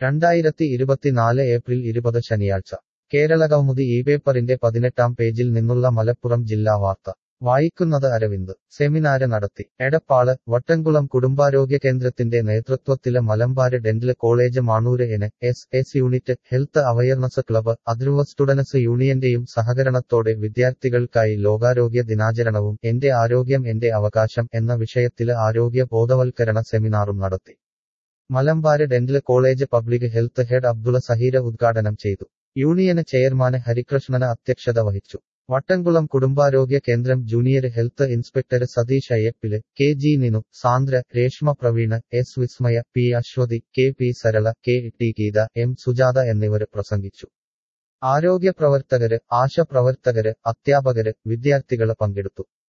രണ്ടായിരത്തി ഇരുപത്തിനാല് ഏപ്രിൽ ഇരുപത് ശനിയാഴ്ച കേരളകൗമുദി ഈ പേപ്പറിന്റെ പതിനെട്ടാം പേജിൽ നിന്നുള്ള മലപ്പുറം ജില്ലാ വാർത്ത വായിക്കുന്നത് അരവിന്ദ് സെമിനാര് നടത്തി എടപ്പാള് വട്ടംകുളം കുടുംബാരോഗ്യ കേന്ദ്രത്തിന്റെ നേതൃത്വത്തില് Malabar dental college Manur N S S unit health awareness club അധ്രുവ സ്റ്റുഡൻസ് യൂണിയന്റെയും സഹകരണത്തോടെ വിദ്യാർത്ഥികൾക്കായി ലോകാരോഗ്യ ദിനാചരണവും എന്റെ ആരോഗ്യം എന്റെ അവകാശം എന്ന വിഷയത്തില് ആരോഗ്യ ബോധവൽക്കരണ സെമിനാറും നടത്തി Malabar dental college public health head Abdula Saheera ഉദ്ഘാടനം ചെയ്തു യൂണിയന് ചെയർമാന് ഹരികൃഷ്ണന് അധ്യക്ഷത വഹിച്ചു വട്ടംകുളം കുടുംബാരോഗ്യ കേന്ദ്രം ജൂനിയർ ഹെൽത്ത് ഇൻസ്പെക്ടർ സതീഷ് അയ്യപ്പില് K G Ninu Sandra Reshma Praveen S Vismaya P Aswathy K P Sarala K T Geetha M Sujatha എന്നിവർ പ്രസംഗിച്ചു ആരോഗ്യ പ്രവർത്തകര് ആശ പ്രവർത്തകര് അധ്യാപകര് വിദ്യാർത്ഥികള് പങ്കെടുത്തു